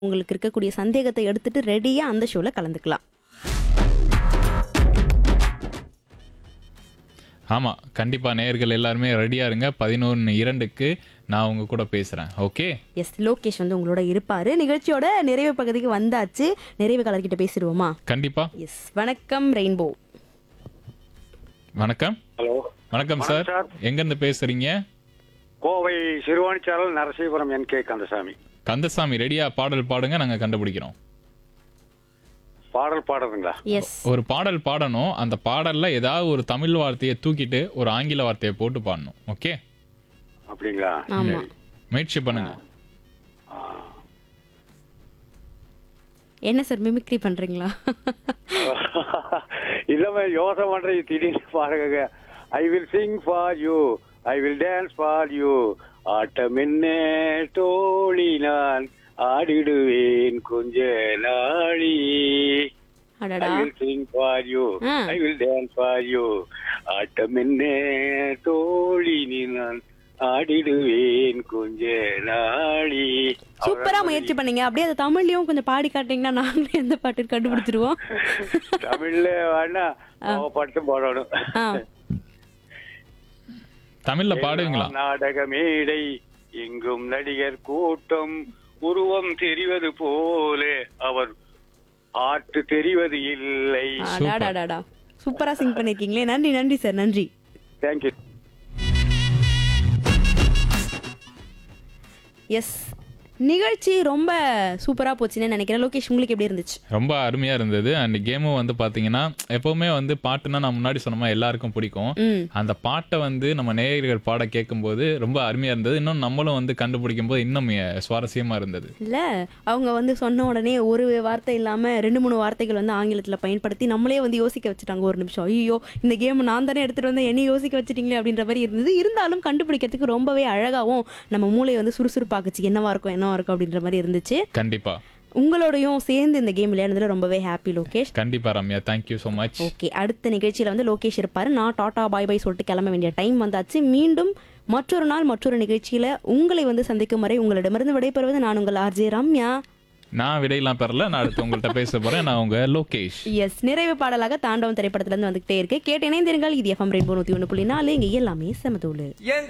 உங்களுக்கு இருக்கக்கூடிய சந்தேகத்தை எடுத்துட்டு ரெடியா அந்த ஷோல கலந்துக்கலாம் ஆமா கண்டிப்பா நேயர்கள் எல்லாருமே ரெடியா இருங்க பதினொன்று இரண்டுக்கு நான் உங்க கூட பேசுறேன் ஓகே எஸ் லோகேஷ் வந்து உங்களோட இருப்பாரு நிகழ்ச்சியோட நிறைவு பகுதிக்கு வந்தாச்சு நிறைவு கலர்கிட்ட பேசிடுவோமா கண்டிப்பா எஸ் வணக்கம் ரெயின்போ வணக்கம் ஹலோ வணக்கம் சார் சார். எங்க இருந்து பேசுறீங்க கோவை சிறுவாணிச்சாரல் நரசீபுரம் என் கே கந்தசாமி கந்தசாமி ரெடியா பாடல் பாடுங்க நாங்க கண்டுபிடிக்கிறோம் பாடல் பாடுறதுங்களா எஸ் ஒரு பாடல் பாடணும் அந்த பாடல்ல ஏதாவது ஒரு தமிழ் வார்த்தையை தூக்கிட்டு ஒரு ஆங்கில வார்த்தையை போட்டு பாடணும் ஓகே அப்படிங்களா ஆமா முயற்சி பண்ணுங்க என்ன சார் மிமிக்ரி பண்றீங்களா இல்லாம யோசனை பண்றது திடீர்னு பாருங்க I will sing for you I will dance for you ஆட்டம் என்ன தோழி நான் ஆடிடுவேன் கொஞ்ச நாளி ஐ அடடா வில் சிங் ஃபார் யூ ஆ. I will dance for you ஆட்டம் என்ன தோழி நீ நான் ஆடிடுவேன் கொஞ்ச நாளி சூப்பரா முயற்சி பண்ணீங்க அப்படியே அது தமிழ்லயும் கொஞ்சம் பாடி காட்டிங்கன்னா நாங்களே எந்த பாட்டு கண்டுபிடிச்சிருவோம் தமிழ்ல வேணா பட்டு போடணும் ஆ, தமிழ்ல பாடுவீங்களா நாடக மேடை எங்கும் நடிகர் கூட்டம் உருவம் தெரிவது போல அவர் ஆட்டு தெரிவது இல்லை அடாடாடாடா சூப்பரா சிங் பண்ணிருக்கீங்களே நன்றி நன்றி சார் நன்றி தேங்க்யூ எஸ் நிகழ்ச்சி ரொம்ப சூப்பரா போச்சுன்னு நினைக்கிறேன் லோகேஷ் உங்களுக்கு எப்படி இருந்துச்சு ரொம்ப அருமையா இருந்தது அண்ட் கேமும் வந்து பாத்தீங்கன்னா எப்பவுமே வந்து பாட்டுனா நான் முன்னாடி சொன்னமா எல்லாருக்கும் பிடிக்கும் ம் அந்த பாட்டை வந்து நம்ம நேயர்கள் பாட கேட்கும்போது ரொம்ப அருமையா இருந்தது இன்னும் நம்மளும் வந்து கண்டுபிடிக்கும் போது இன்னும் எ- சுவாரஸ்யமா இருந்தது இல்ல அவங்க வந்து சொன்ன உடனே ஒரு வார்த்தை இல்லாம ரெண்டு மூணு வார்த்தைகள் வந்து ஆங்கிலத்துல பயன்படுத்தி நம்மளே வந்து யோசிக்க வச்சுட்டாங்க ஒரு நிமிஷம் ஐயோ இந்த கேம் நான் தானே எடுத்துட்டு வந்தேன் என்னை யோசிக்க வச்சுட்டீங்களே அப்படின்ற மாதிரி இருந்தது இருந்தாலும் கண்டுபிடிக்கிறதுக்கு ரொம்பவே அழகாவும் நம்ம மூளை வந்து சுறுசுறுப்பாக்குச்சு என்னவா இருக்கும் என்னவா இருக்கும் அப்படின்ற மாதிரி இருந்துச்சு கண்டிப்பா உங்களோடையும் சேர்ந்து இந்த கேம் விளையாடுறதுல ரொம்பவே ஹாப்பி லோகேஷ் கண்டிப்பா Ramya thank you so much okay அடுத்த நிகழ்ச்சியில வந்து லோகேஷ் இருப்பாரு நான் டாடா பாய் பாய் சொல்லிட்டு கிளம்ப வேண்டிய டைம் வந்தாச்சு மீண்டும் மற்றொரு நாள் மற்றொரு நிகழ்ச்சியில உங்களை வந்து சந்திக்கும் வரை உங்களிடமிருந்து விடைபெறுவது நான் உங்கள் ஆர்ஜே ரம்யா நான் விடையெல்லாம் பெறல நான் அடுத்து உங்கள்கிட்ட பேச போறேன் நான் உங்க லோகேஷ் எஸ் நிறைவு பாடலாக தாண்டவம் திரைப்படத்துல இருந்து வந்துகிட்டே இருக்கு கேட்டு இணைந்திருங்கள் இது எஃப்எம் ரெயின்போ நூத்தி ஒன்று புள்ளி நாலு இங்க எல்லாமே சமதூளு என்